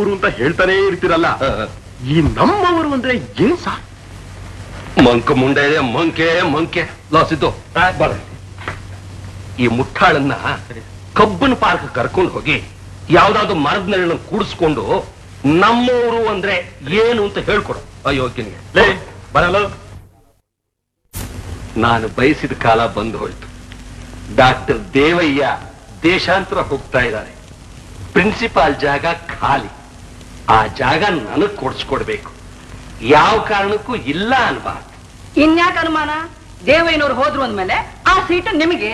ನಮ್ಮವರು ಅಂತ ಹೇಳ್ತಾನೇ ಇರ್ತೀರಲ್ಲ ಈ ನಮ್ಮವರು ಅಂದ್ರೆ ಏನ್ ಸಾ ಮಂಕ ಮುಂಡೆ ಇದೆ ಮಂಕೆ ಮಂಕೆ ಲಾಸಿದ್ದು ಬರ ಈ ಮುಟ್ಟಾಳನ್ನ ಕಬ್ಬನ್ ಪಾರ್ಕ್ ಕರ್ಕೊಂಡು ಹೋಗಿ ಯಾವ್ದಾದ್ರು ಮರದ ನೆರಳನ್ನ ಕೂಡಿಸ್ಕೊಂಡು ನಮ್ಮವರು ಅಂದ್ರೆ ಏನು ಅಂತ ಹೇಳ್ಕೊಡು ಅಯೋಗ್ಯನಿಗೆ ಲೇ ಬರಲ್ಲ ನಾನು ಬಯಸಿದ ಕಾಲ ಬಂದು ಹೋಯ್ತು ಡಾಕ್ಟರ್ ದೇವಯ್ಯ ದೇಶಾಂತರ ಹೋಗ್ತಾ ಇದ್ದಾರೆ ಪ್ರಿನ್ಸಿಪಾಲ್ ಜಾಗ ಖಾಲಿ ಆ ಜಾಗ ನನಗ್ ಕೊಡ್ಸ್ಕೊಡ್ಬೇಕು ಯಾವ ಕಾರಣಕ್ಕೂ ಇಲ್ಲ ಅನ್ಬಾರ್ದು ಇನ್ಯಾಕ ಅನುಮಾನ ದೇವಯ್ಯನವ್ರು ಹೋದ್ರು ಅಂದ್ಮೇಲೆ ಆ ಸೀಟ್ ನಿಮಗೆ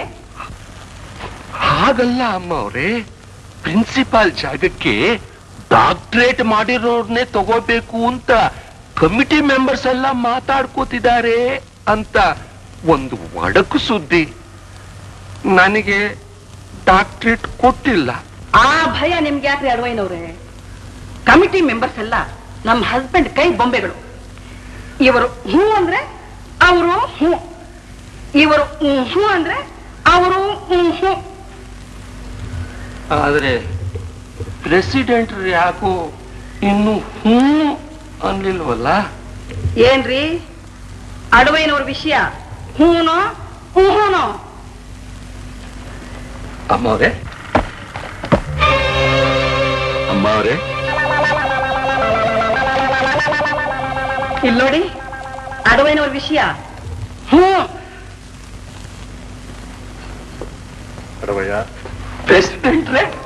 ಹಾಗಲ್ಲ ಅಮ್ಮ ಅವರೇ ಪ್ರಿನ್ಸಿಪಾಲ್ ಜಾಗಕ್ಕೆ ಡಾಕ್ಟರೇಟ್ ಮಾಡಿರೋರ್ನೇ ತಗೋಬೇಕು ಅಂತ ಕಮಿಟಿ ಮೆಂಬರ್ಸ್ ಎಲ್ಲ ಮಾತಾಡ್ಕೋತಿದ್ದಾರೆ ಅಂತ ಒಂದು ಒಡಕು ಸುದ್ದಿ ನನಗೆ ಡಾಕ್ಟರೇಟ್ ಕೊಟ್ಟಿಲ್ಲ ಆ ಭಯ ನಿಮ್ಗೆ ಯಾಕ್ರಿ ಅಡ್ವೈನವ್ರೆ ಕಮಿಟಿ ಮೆಂಬರ್ಸ್ ಎಲ್ಲ ನಮ್ಮ ಹಸ್ಬೆಂಡ್ ಕೈ ಬೊಂಬೆಗಳು ಇವರು ಹ್ಞೂ ಅಂದ್ರೆ ಅವರು ಹ್ಞೂ ಇವರು ಹ್ಮ್, ಹ್ಞೂ ಅಂದ್ರೆ ಅವರು ಹ್ಮ್, ಹ್ಞೂ ಆದ್ರೆ ಪ್ರೆಸಿಡೆಂಟ್ ಯಾಕೋ ಇನ್ನು ಹ್ಞೂ ಅನ್ಲಿಲ್ವಲ್ಲ ಏನ್ರಿ ಅಡವೈನವ್ರ ವಿಷಯ ಹೂನೋ ಹೂನೋ ಅಮ್ಮ ಅವರೇ ಅಮ್ಮ ಅವರೇ ಇಲ್ಲಿ ನೋಡಿ ಅಡವೈನವ್ರ ವಿಷಯ ಹ್ಞೂ ಅಡವಯ್ಯ ಪ್ರೆಸಿಡೆಂಟ್ರೇ